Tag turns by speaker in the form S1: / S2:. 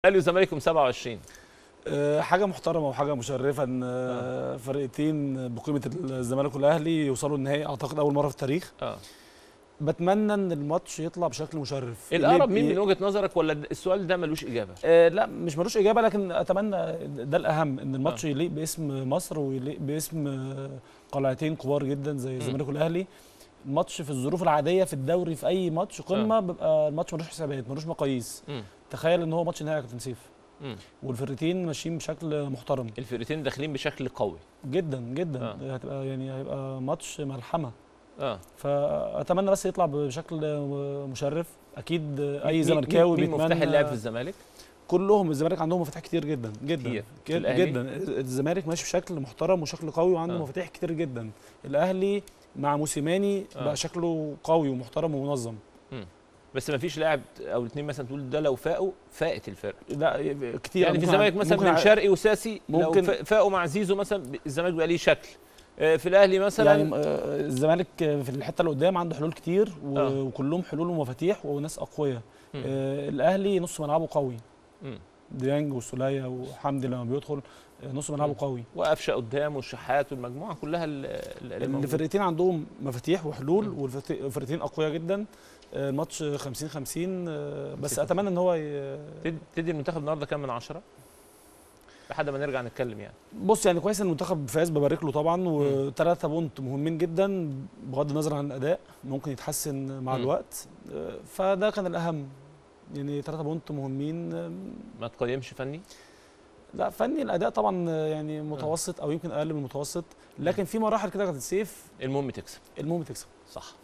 S1: الاهلي والزمالك يوم 27
S2: آه، حاجه محترمه وحاجه مشرفه ان آه، فرقتين بقيمه الزمالك والاهلي يوصلوا النهائي اعتقد اول مره في التاريخ
S1: اه
S2: بتمنى ان الماتش يطلع بشكل مشرف
S1: الاقرب
S2: ليه-
S1: مين من وجهه نظرك ولا السؤال ده ملوش اجابه
S2: آه لا مش ملوش اجابه لكن اتمنى ده الاهم ان الماتش يليق باسم مصر ويليق باسم آه، قلعتين كبار جدا زي الزمالك والاهلي الماتش في الظروف العاديه في الدوري في اي ماتش قمه بيبقى الماتش ملوش حسابات ملوش مقاييس
S1: مم.
S2: تخيل ان هو ماتش نهائي يا كابتن سيف
S1: مم.
S2: والفرقتين ماشيين بشكل محترم
S1: الفرقتين داخلين بشكل قوي
S2: جدا جدا
S1: آه.
S2: هتبقى يعني هيبقى ماتش ملحمه
S1: اه
S2: فاتمنى بس يطلع بشكل مشرف اكيد اي
S1: مين-
S2: زملكاوي
S1: مين مفتاح
S2: بيتمنى
S1: اللعب في الزمالك
S2: كلهم الزمالك عندهم مفاتيح كتير جدا جدا
S1: كتير.
S2: كتير
S1: الأهلي؟
S2: جدا الزمالك ماشي بشكل محترم وشكل قوي وعنده
S1: آه.
S2: مفاتيح كتير جدا الاهلي مع موسيماني
S1: آه.
S2: بقى شكله قوي ومحترم ومنظم
S1: بس ما فيش لاعب او اثنين مثلا تقول ده لو فاقوا فاقت الفرقه
S2: لا كتير
S1: يعني في
S2: ممكن
S1: الزمالك
S2: ع-
S1: مثلا
S2: ممكن
S1: من
S2: ع-
S1: شرقي وساسي لو
S2: ممكن-
S1: فا- فاقوا مع زيزو مثلا الزمالك بيبقى ليه شكل آه، في الاهلي مثلا
S2: يعني آه، الزمالك في الحته اللي قدام عنده حلول كتير و-
S1: آه.
S2: وكلهم حلول ومفاتيح وناس اقوياء
S1: مم.
S2: آه، الاهلي نص ملعبه قوي
S1: مم.
S2: ديانج وسولية وحمدي لما بيدخل آه، نص ملعبه
S1: مم.
S2: قوي
S1: وقفشه قدام والشحات والمجموعه كلها ال- ال- اللي موجودة.
S2: الفرقتين عندهم مفاتيح وحلول
S1: مم.
S2: والفرقتين اقوياء جدا آه، الماتش 50 50 آه، بس
S1: 50.
S2: اتمنى ان هو ي-
S1: تد- تدي المنتخب النهارده كام من عشرة لحد ما نرجع نتكلم يعني
S2: بص يعني كويس ان المنتخب فاز ببارك له طبعا وثلاثة بونت مهمين جدا بغض النظر عن الاداء ممكن يتحسن مع
S1: مم.
S2: الوقت آه، فده كان الاهم يعني ثلاثة بونت مهمين آه،
S1: ما تقيمش فني
S2: لا فني الاداء طبعا آه، يعني متوسط او يمكن اقل من المتوسط لكن في مراحل كده يا كابتن سيف
S1: المهم تكسب
S2: المهم تكسب
S1: صح